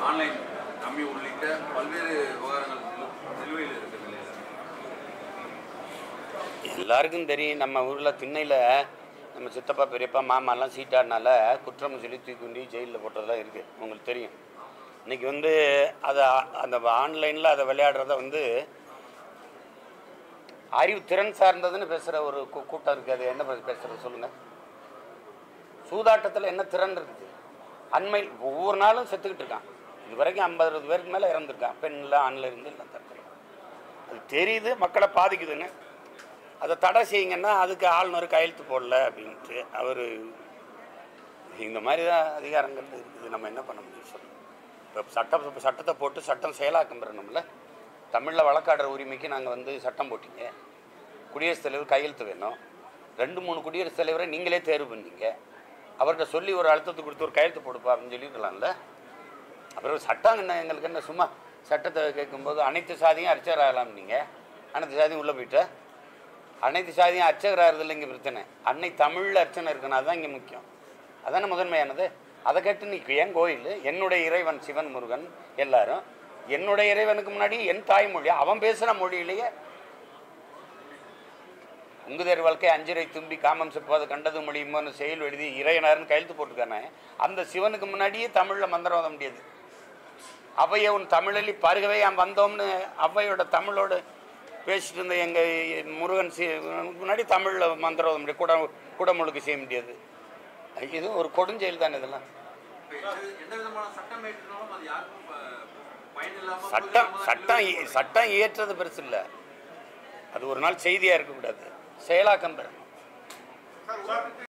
online கம்மி உள்ளிட்ட பல்வேறு விவகாரங்கள் நிலுவையில் இருக்கிற நிலையில் எல்லாருக்கும் தெரியும் நம்ம ஊரில் திண்ணையில் நம்ம சித்தப்பா பெரியப்பா மாமாலாம் சீட்டாடினால குற்றம் சொல்லி தூக்கி கொண்டு ஜெயிலில் போட்டதெல்லாம் இருக்குது உங்களுக்கு தெரியும் இன்னைக்கு வந்து அதை அந்த ஆன்லைனில் அதை விளையாடுறத வந்து அறிவு திறன் சார்ந்ததுன்னு பேசுகிற ஒரு கூ- கூட்டம் இருக்குது அது என்ன பேசுகிறது சொல்லுங்கள் சூதாட்டத்தில் என்ன திறன் இருக்குது அண்மை ஒவ்வொரு நாளும் செத்துக்கிட்டு இருக்கான் இது வரைக்கும் ஐம்பது அறுபது பேருக்கு மேலே இறந்துருக்கான் பெண்ணில் ஆண்ல இருந்து இல்லை தற்கொலை அது தெரியுது மக்களை பாதிக்குதுன்னு அதை தடை செய்யுங்கன்னா அதுக்கு ஆளுநர் கையெழுத்து போடல அப்படின்ட்டு அவர் இந்த மாதிரி தான் அதிகாரங்கள் இருக்குது நம்ம என்ன பண்ண முடியும் சொல்லுங்கள் இப்போ சட்டம் இப்ப சட்டத்தை போட்டு சட்டம் செயலாக்கம் பெறணும்ல தமிழில் வழக்காடுற உரிமைக்கு நாங்கள் வந்து சட்டம் போட்டீங்க குடியரசுத் தலைவர் கையெழுத்து வேணும் ரெண்டு மூணு குடியரசுத் தலைவரை நீங்களே தேர்வு பண்ணீங்க அவர்கிட்ட சொல்லி ஒரு அழுத்தத்தை கொடுத்து ஒரு கையெழுத்து போடுப்பா அப்படின்னு சொல்லியிருக்கலாம்ல அப்புறம் சட்டம் என்ன எங்களுக்கு என்ன சும்மா சட்டத்தை கேட்கும்போது அனைத்து சாதியும் அர்ச்சகர் ஆகலாம் நீங்கள் அனைத்து சாதியும் உள்ளே போயிட்ட அனைத்து சாதியும் அர்ச்சகர் ஆகிறதுல இங்கே பிரச்சனை அன்னை தமிழில் அர்ச்சனை இருக்கணும் அதுதான் இங்கே முக்கியம் அதானே முதன்மையானது அதை கேட்டு நீ ஏன் கோயில் என்னுடைய இறைவன் சிவன் முருகன் எல்லாரும் என்னுடைய இறைவனுக்கு முன்னாடி என் தாய்மொழி அவன் பேசுகிற மொழியிலேயே உங்குதேர் வாழ்க்கை அஞ்சிரை தும்பி காமம் செப்பாது கண்டது மொழியுமோன்னு செயல் எழுதி இறையனார்னு கையெழுத்து போட்டிருக்கானே அந்த சிவனுக்கு முன்னாடியே தமிழில் மந்திரம் ஓத முடியாது அவைய உன் தமிழலி பருகவே அவன் வந்தோம்னு அவையோட தமிழோடு பேசிட்டு இருந்த எங்கள் முருகன் சி முன்னாடி தமிழில் மந்திரம் ஓத முடியாது கூட குடமுழுக்கு செய்ய முடியாது இது ஒரு கொடுஞ்செயல் தானே இதெல்லாம் இப்போ எந்த எந்த விதமான சட்டம் ஏற்றினாலும் அது யாருக்கும் ப- பயன் இல்லாமல் சட்டம் சட்டம் இ- சட்டம் இயற்றது பெருசு இல்லை அது ஒரு நாள் செய்தியாக இருக்கக்கூடாது செயலாக்கம் பெறணும்